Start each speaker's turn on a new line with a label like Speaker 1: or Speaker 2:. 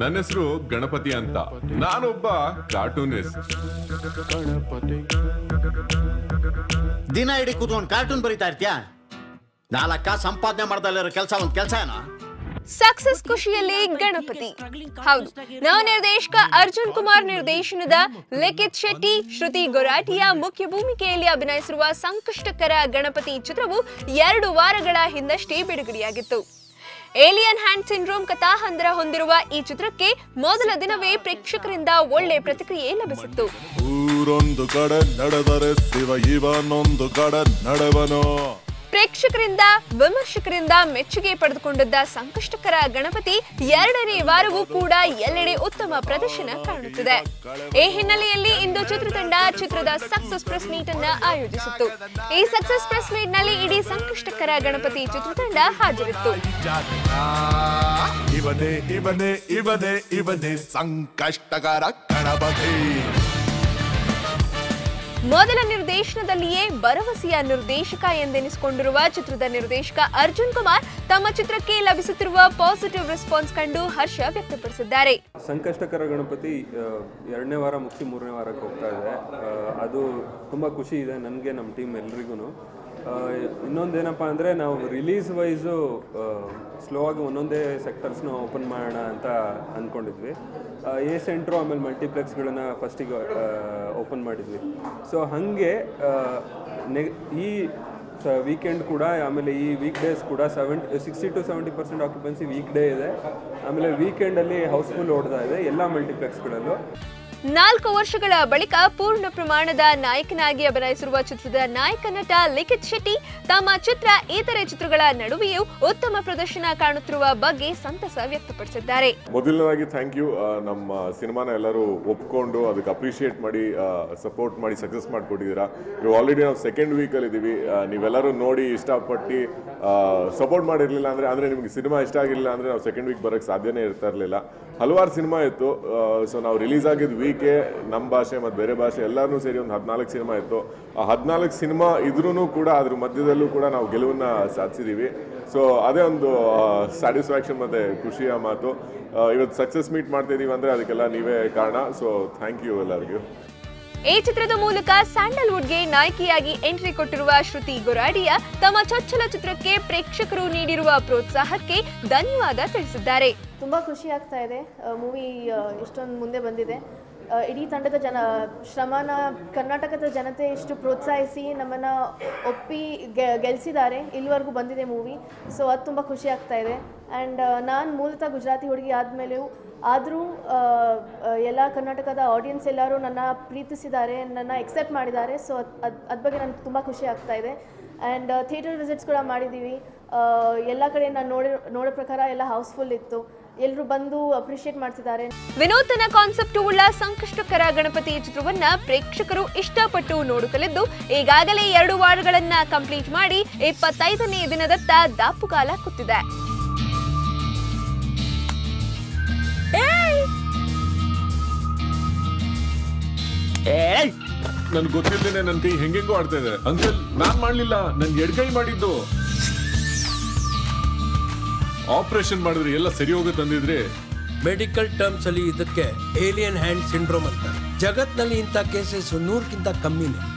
Speaker 1: ನನ್ನ ಹೆಸರು ಗಣಪತಿ ಅಂತ ನಾನೊಬ್ಬ ಕಾರ್ಟೂನಿಸ್ಟ್
Speaker 2: ದಿನ ಇಡೀ ಕೂತ್ಕೊಂಡು ಕಾರ್ಟೂನ್ ಬರೀತಾ ಇರ್ತೀಯಾ ನಾಲ್ಕ ಸಂಪಾದನೆ ಮಾಡ್ದಲ್ಲಿರೋ ಕೆಲಸ ಒಂದು ಕೆಲಸ ಏನೋ
Speaker 3: ಸಕ್ಸಸ್ ಖುಷಿಯಲ್ಲಿ ಗಣಪತಿ ಹೌದು ನವ ನಿರ್ದೇಶಕ ಅರ್ಜುನ್ ಕುಮಾರ್ ನಿರ್ದೇಶನದ ಲಿಖಿತ್ ಶೆಟ್ಟಿ ಶ್ರುತಿ ಗೊರಾಟಿಯ ಮುಖ್ಯ ಭೂಮಿಕೆಯಲ್ಲಿ ಅಭಿನಯಿಸಿರುವ ಸಂಕಷ್ಟಕರ ಗಣಪತಿ ಚಿತ್ರವು ಎರಡು ವಾರಗಳ ಹಿಂದಷ್ಟೇ ಬಿಡುಗಡೆಯಾಗಿತ್ತು ಏಲಿಯನ್ ಹ್ಯಾಂಡ್ ಸಿಂಡ್ರೋಮ್ ಕಥಾಹಂದರ ಹೊಂದಿರುವ ಈ ಚಿತ್ರಕ್ಕೆ ಮೊದಲ ದಿನವೇ ಪ್ರೇಕ್ಷಕರಿಂದ ಒಳ್ಳೆ ಪ್ರತಿಕ್ರಿಯೆ ಲಭಿಸಿತ್ತು
Speaker 4: ಊರೊಂದು ಕಡೆ ನಡೆದರೆ ಶಿವ ಇವನೊಂದು ಕಡೆ ನಡೆವನು
Speaker 3: ಪ್ರೇಕ್ಷಕರಿಂದ ವಿಮರ್ಶಕರಿಂದ ಮೆಚ್ಚುಗೆ ಪಡೆದುಕೊಂಡಿದ್ದ ಸಂಕಷ್ಟಕರ ಗಣಪತಿ ಎರಡನೇ ವಾರವೂ ಕೂಡ ಎಲ್ಲೆಡೆ ಉತ್ತಮ ಪ್ರದರ್ಶನ ಕಾಣುತ್ತಿದೆ ಈ ಹಿನ್ನೆಲೆಯಲ್ಲಿ ಇಂದು ಚಿತ್ರತಂಡ ಚಿತ್ರದ ಸಕ್ಸಸ್ ಪ್ರೆಸ್ ಮೀಟ್ ಅನ್ನ ಆಯೋಜಿಸಿತ್ತು ಈ ಸಕ್ಸಸ್ ಪ್ರೆಸ್ ಮೀಟ್ ನಲ್ಲಿ ಇಡೀ ಸಂಕಷ್ಟಕರ ಗಣಪತಿ ಚಿತ್ರತಂಡ ಹಾಜರಿತ್ತು
Speaker 4: ಇವನೇ ಇವನೇ ಇವನೇ ಇವನೇ ಸಂಕಷ್ಟಕರ ಗಣಪತಿ
Speaker 3: ಮೊದಲ ನಿರ್ದೇಶನದಲ್ಲಿಯೇ ಭರವಸೆಯ ನಿರ್ದೇಶಕ ಎಂದೆನಿಸಿಕೊಂಡಿರುವ ಚಿತ್ರದ ನಿರ್ದೇಶಕ ಅರ್ಜುನ್ ಕುಮಾರ್ ತಮ್ಮ ಚಿತ್ರಕ್ಕೆ ಲಭಿಸುತ್ತಿರುವ ಪಾಸಿಟಿವ್ ರೆಸ್ಪಾನ್ಸ್ ಕಂಡು ಹರ್ಷ ವ್ಯಕ್ತಪಡಿಸಿದ್ದಾರೆ
Speaker 5: ಸಂಕಷ್ಟಕರ ಗಣಪತಿ ಆ, ಎರಡನೇ ವಾರ ಮುಗಿಸಿ ಮೂರನೇ ವಾರಕ್ಕೆ ಹೋಗ್ತಾ ಇದೆ ಆ, ಅದು ತುಂಬ ಖುಷಿ ಇದೆ ನನಗೆ ನಮ್ಮ ಟೀಮ್ ಎಲ್ರಿಗೂ ಇನ್ನೊಂದೇನಪ್ಪ ಅಂದರೆ ನಾವು ರಿಲೀಸ್ ವೈಸು ಸ್ಲೋ ಆಗಿ ಒಂದೊಂದೇ ಸೆಕ್ಟರ್ಸ್ನ ಓಪನ್ ಮಾಡೋಣ ಅಂತ ಅಂದ್ಕೊಂಡಿದ್ವಿ ಎ ಸೆಂಟ್ರು ಆಮೇಲೆ ಮಲ್ಟಿಪ್ಲೆಕ್ಸ್ಗಳನ್ನ ಫಸ್ಟಿಗೆ ಓಪನ್ ಮಾಡಿದ್ವಿ ಸೊ ಹಾಗೆ ನೆಗ್ ಈ ವೀಕೆಂಡ್ ಕೂಡ ಆಮೇಲೆ ಈ ವೀಕ್ ಡೇಸ್ ಕೂಡ seventy sixty to seventy percent occupancy week day ಇದೆ ಆಮೇಲೆ ವೀಕೆಂಡಲ್ಲಿ ಹೌಸ್ಫುಲ್ ಓಡ್ತಾ ಇದೆ ಎಲ್ಲ ಮಲ್ಟಿಪ್ಲೆಕ್ಸ್ಗಳಲ್ಲೂ
Speaker 3: ನಾಲ್ಕು ವರ್ಷಗಳ ಬಳಿಕ ಪೂರ್ಣ ಪ್ರಮಾಣದ ನಾಯಕನಾಗಿ ಅಭಿನಯಿಸಿರುವ ಚಿತ್ರದ ನಾಯಕ ನಟ ಲಿಖಿತ್ ಶೆಟ್ಟಿ ತಮ್ಮ ಚಿತ್ರ ಇತರೆ ಚಿತ್ರಗಳ ನಡುವೆಯೂ ಉತ್ತಮ ಪ್ರದರ್ಶನ ಕಾಣುತ್ತಿರುವ ಬಗ್ಗೆ ಸಂತಸ ವ್ಯಕ್ತಪಡಿಸಿದ್ದಾರೆ
Speaker 1: ಮೊದಲನೇದಾಗಿ ಥ್ಯಾಂಕ್ ಯು ನಮ್ಮ ಸಿನಿಮಾನ ಎಲ್ಲರೂ ಒಪ್ಕೊಂಡು ಅದಕ್ಕೆ ಅಪ್ರಿಷಿಯೇಟ್ ಮಾಡಿ ಸಪೋರ್ಟ್ ಮಾಡಿ ಸಕ್ಸಸ್ ಮಾಡಿಕೊಟ್ಟಿದ್ದೀರಾ ಇವು ಆಲ್ರೆಡಿ ನಾವು ಸೆಕೆಂಡ್ ವೀಕಲ್ಲಿ ಇದ್ದೀವಿ ಆ, ನೀವೆಲ್ಲರೂ ನೋಡಿ ಇಷ್ಟಪಟ್ಟು ಸಪೋರ್ಟ್ ಮಾಡಿರಲಿಲ್ಲ ಅಂದರೆ ಅಂದರೆ ನಿಮಗೆ ಸಿನಿಮಾ ಇಷ್ಟ ಆಗಿರಲಿಲ್ಲ ಅಂದರೆ ನಾವು ಸೆಕೆಂಡ್ ವೀಕ್ ಬರೋಕ್ಕೆ ಸಾಧ್ಯನೇ ಇರ್ತಾ ಇರಲಿಲ್ಲ ಹಲವಾರು ಸಿನಿಮಾ ಇತ್ತು ಸೊ ನಾವು ರಿಲೀಸ್ ಆಗಿದ್ದು ವೀಕೆ ನಮ್ಮ ಭಾಷೆ ಮತ್ತು ಬೇರೆ ಭಾಷೆ ಎಲ್ಲರೂ ಸೇರಿ ಒಂದು ಹದಿನಾಲ್ಕು ಸಿನಿಮಾ ಇತ್ತು ಆ ಹದಿನಾಲ್ಕು ಸಿನಿಮಾ ಇದ್ರೂ ಕೂಡ ಅದ್ರ ಮಧ್ಯದಲ್ಲೂ ಕೂಡ ನಾವು ಗೆಲುವನ್ನ ಸಾಧಿಸಿದ್ದೀವಿ ಸೊ ಅದೇ ಒಂದು ಸ್ಯಾಟಿಸ್ಫ್ಯಾಕ್ಷನ್ ಮತ್ತು ಖುಷಿಯ ಮಾತು ಆ, ಇವತ್ತು ಸಕ್ಸಸ್ ಮೀಟ್ ಮಾಡ್ತಾ ಇದೀವಿ ಅಂದರೆ ಅದಕ್ಕೆಲ್ಲ ನೀವೇ ಕಾರಣ ಸೊ ಥ್ಯಾಂಕ್ ಯು ಎಲ್ಲರಿಗೂ
Speaker 3: ಈ ಚಿತ್ರದ ಮೂಲಕ ಸ್ಯಾಂಡಲ್ವುಡ್ಗೆ ನಾಯಕಿಯಾಗಿ ಎಂಟ್ರಿ ಕೊಟ್ಟಿರುವ ಶ್ರುತಿ ಗೊರಾಡಿಯ ತಮ್ಮ ಚೊಚ್ಚಲ ಚಿತ್ರಕ್ಕೆ ಪ್ರೇಕ್ಷಕರು ನೀಡಿರುವ ಪ್ರೋತ್ಸಾಹಕ್ಕೆ ಧನ್ಯವಾದ ತಿಳಿಸಿದ್ದಾರೆ
Speaker 6: ತುಂಬ ಖುಷಿ ಆಗ್ತಾ ಇದೆ ಮೂವಿ ಇಷ್ಟೊಂದು ಮುಂದೆ ಬಂದಿದೆ ಆ, ಇಡೀ ತಂಡದ ಜನ ಶ್ರಮನ ಕರ್ನಾಟಕದ ಜನತೆ ಇಷ್ಟು ಪ್ರೋತ್ಸಾಹಿಸಿ ನಮ್ಮನ್ನು ಒಪ್ಪಿ ಗೆ ಗೆಲ್ಲಿಸಿದ್ದಾರೆ ಇಲ್ಲಿವರೆಗೂ ಬಂದಿದೆ ಮೂವಿ ಸೊ ಅದು ತುಂಬ ಖುಷಿ ಆಗ್ತಾ ಇದೆ ಆ್ಯಂಡ್ ನಾನು ಮೂಲತಃ ಗುಜರಾತಿ ಹುಡುಗಿ ಆದಮೇಲೆಯೂ ಆದರೂ ಎಲ್ಲ ಕರ್ನಾಟಕದ ಆಡಿಯನ್ಸ್ ಎಲ್ಲರೂ ನನ್ನ ಪ್ರೀತಿಸಿದ್ದಾರೆ ನನ್ನ ಎಕ್ಸೆಪ್ಟ್ ಮಾಡಿದ್ದಾರೆ ಸೊ ಅದು ಅದ್ರ ಬಗ್ಗೆ ನನಗೆ ತುಂಬ ಖುಷಿ ಆಗ್ತಾ ಇದೆ ಆ್ಯಂಡ್ ಥಿಯೇಟರ್ ವಿಸಿಟ್ಸ್ ಕೂಡ ಮಾಡಿದ್ದೀವಿ ಎಲ್ಲ ಕಡೆ ನಾನು ನೋಡಿ ನೋಡೋ ಪ್ರಕಾರ ಎಲ್ಲ ಹೌಸ್ಫುಲ್ ಇತ್ತು ಎಲ್ಲರೂ ಬಂದು ಅಪ್ರಿಷಿಯೇಟ್ ಮಾಡ್ತಿದ್ದಾರೆ
Speaker 3: ವಿನೂತನ ಕಾನ್ಸೆಪ್ಟ್ ಉಳ್ಳ ಸಂಕಷ್ಟಕರ ಗಣಪತಿ ಚಿತ್ರವನ್ನ ಪ್ರೇಕ್ಷಕರು ಇಷ್ಟಪಟ್ಟು ನೋಡುತ್ತಲಿದ್ದು ಈಗಾಗಲೇ ಎರಡು ವಾರಗಳನ್ನ ಕಂಪ್ಲೀಟ್ ಮಾಡಿ ಇಪ್ಪತ್ತೈದನೇ ದಿನದತ್ತ ದಾಪುಗಾಲ ಕೂತಿದೆ
Speaker 1: ನನ್ಗೆ ಗೊತ್ತಿಲ್ಲದೇನೆ ನನ್ನ ಕೈ ಹೆಂಗೆಂಗೋ ಆಡ್ತಾ ಇದೆ ಅಂಕಲ್ ನಾನ್ ಮಾಡ್ಲಿಲ್ಲ ನನ್ ಎಡ್ಕೈ ಮಾಡಿದ್ದು ಆಪರೇಷನ್ ಮಾಡಿದ್ರೆ ಎಲ್ಲ ಸರಿ ಹೋಗುತ್ತೆ ಅಂದಿದ್ರೆ
Speaker 7: ಮೆಡಿಕಲ್ ಟರ್ಮ್ಸ್ ಅಲ್ಲಿ ಇದಕ್ಕೆ ಏಲಿಯನ್ ಹ್ಯಾಂಡ್ ಸಿಂಡ್ರೋಮ್ ಅಂತ ಜಗತ್ನಲ್ಲಿ ಇಂಥ ಕೇಸಸ್ ನೂರಕ್ಕಿಂತ ಕಮ್ಮಿನೇ